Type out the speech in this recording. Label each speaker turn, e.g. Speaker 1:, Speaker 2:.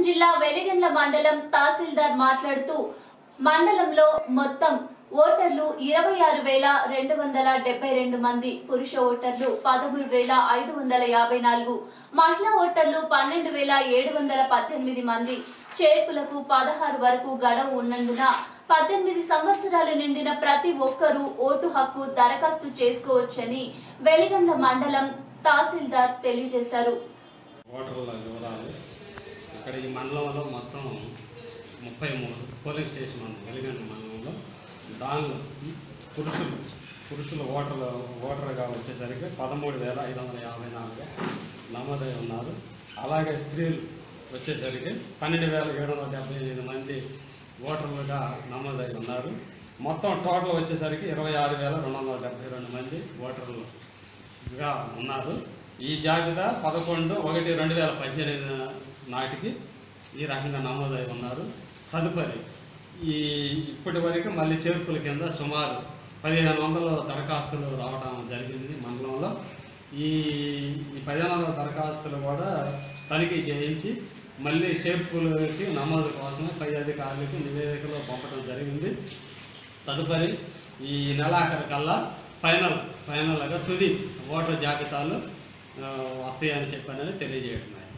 Speaker 1: జిల్లా వెలిగండ్ల మండలం తహసీల్దార్ మాట్లాడుతూ మండలంలో మొత్తం ఓటర్లు ఇరవై ఆరు వేల రెండు వందల డెబ్బై రెండు మంది పురుష ఓటర్లు పదమూడు వేల ఐదు వందల యాభై నాలుగు మహిళా ఓటర్లు పన్నెండు వేల ఏడు వందల పద్దెనిమిది మంది చేర్పులకు పదహారు వరకు గడువు ఉన్నందున పద్దెనిమిది సంవత్సరాలు నిండిన ప్రతి ఒక్కరూ ఓటు హక్కు దరఖాస్తు చేసుకోవచ్చని వెలిగండ్ల మండలం తహసీల్దార్ తెలియజేశారు
Speaker 2: ఓటర్ల వివరాలు ఇక్కడ ఈ మండలంలో మొత్తం ముప్పై మూడు పోలింగ్ స్టేషన్ ఉంది వెలిగండ మండలంలో దానిలో పురుషులు పురుషులు ఓటర్లు ఓటర్గా వచ్చేసరికి పదమూడు వేల ఐదు వందల యాభై నాలుగు నమోదై ఉన్నారు అలాగే స్త్రీలు వచ్చేసరికి పన్నెండు వేల ఏడు వందల డెబ్బై ఎనిమిది మంది ఓటర్లుగా నమోదై ఉన్నారు మొత్తం టోటల్ వచ్చేసరికి ఇరవై ఆరు వేల రెండు వందల డెబ్బై రెండు మంది ఓటర్లుగా ఉన్నారు ఈ జాబితా పదకొండు ఒకటి రెండు వేల పద్దెనిమిది నాటికి ఈ రకంగా నమోదై ఉన్నారు తదుపరి ఈ ఇప్పటి వరకు మళ్ళీ చేర్పుల కింద సుమారు పదిహేను వందల దరఖాస్తులు రావడం జరిగింది మండలంలో ఈ ఈ పదిహేను వందల దరఖాస్తులు కూడా తనిఖీ చేయించి మళ్ళీ చేర్పులకి నమోదు కోసం పై అధికారులకు నివేదికలు పంపడం జరిగింది తదుపరి ఈ నెలాఖరు కల్లా ఫైనల్ ఫైనల్గా తుది ఓటర్ జాబితాలు ఆ, వస్తాయని చెప్పానని తెలియజేయడం